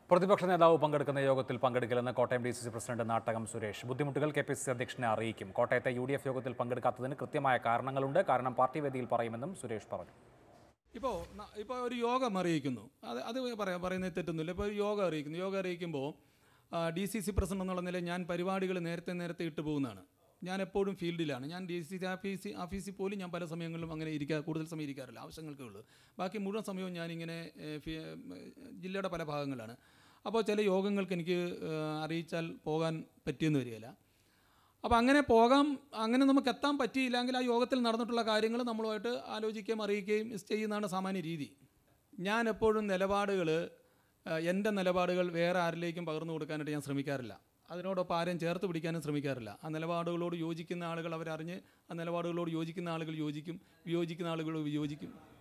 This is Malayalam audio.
പ്രതിപക്ഷ നേതാവ് പങ്കെടുക്കുന്ന യോഗത്തിൽ പങ്കെടുക്കില്ലെന്ന് Kottayam D C C president Nattakam Suresh ബുദ്ധിമുട്ടുകൾ കെ പി സി സി അധ്യക്ഷനെ അറിയിക്കും കോട്ടയത്തെ യു ഡി എഫ് യോഗത്തിൽ പങ്കെടുക്കാത്തതിന് കൃത്യമായ കാരണങ്ങളുണ്ട് കാരണം പാർട്ടി വേദിയിൽ പറയുമെന്നും സുരേഷ് പറഞ്ഞു ഇപ്പോൾ ഇപ്പോൾ ഒരു യോഗം അറിയിക്കുന്നു അത് അത് പറയാം പറയുന്നത് തെറ്റൊന്നുമില്ല ഇപ്പോൾ ഒരു യോഗം അറിയിക്കുന്നു യോഗം അറിയിക്കുമ്പോൾ ഡി സി സി പ്രസിഡന്റ് എന്നുള്ള നിലയിൽ ഞാൻ പരിപാടികൾ നേരത്തെ നേരത്തെ ഇട്ട് പോകുന്നതാണ് ഞാൻ എപ്പോഴും ഫീൽഡിലാണ് ഞാൻ ഡി സി സി ഓഫീസിൽ ഓഫീസിൽ പോലും ഞാൻ പല സമയങ്ങളിലും അങ്ങനെ ഇരിക്കാ കൂടുതൽ സമയം ഇരിക്കാറില്ല ആവശ്യങ്ങൾക്കേ ഉള്ളൂ ബാക്കി മുഴുവൻ സമയവും ഞാനിങ്ങനെ ഏഹ്, ഫി- ഏഹ്, ജില്ലയുടെ പല ഭാഗങ്ങളാണ് അപ്പോൾ ചില യോഗങ്ങൾക്ക് എനിക്ക് ഏഹ്, അറിയിച്ചാൽ പോകാൻ പറ്റിയെന്ന് വരികയില്ല അപ്പോൾ അങ്ങനെ പോകാം അങ്ങനെ നമുക്ക് എത്താൻ പറ്റിയില്ലെങ്കിൽ ആ യോഗത്തിൽ നടന്നിട്ടുള്ള കാര്യങ്ങൾ നമ്മളുമായിട്ട് ആലോചിക്കുകയും അറിയിക്കുകയും ചെയ്യുന്നതാണ് സാമാന്യ രീതി ഞാൻ എപ്പോഴും നിലപാടുകൾ എൻ്റെ നിലപാടുകൾ വേറെ ആരിലേക്കും പകർന്നു കൊടുക്കാനായിട്ട് ഞാൻ ശ്രമിക്കാറില്ല അതിനോടൊപ്പം ആരെയും ചേർത്ത് പിടിക്കാനും ശ്രമിക്കാറില്ല ആ നിലപാടുകളോട് യോജിക്കുന്ന ആളുകൾ അവരറിഞ്ഞ് ആ നിലപാടുകളോട് യോജിക്കുന്ന ആളുകൾ യോജിക്കും വിയോജിക്കുന്ന ആളുകൾ വിയോജിക്കും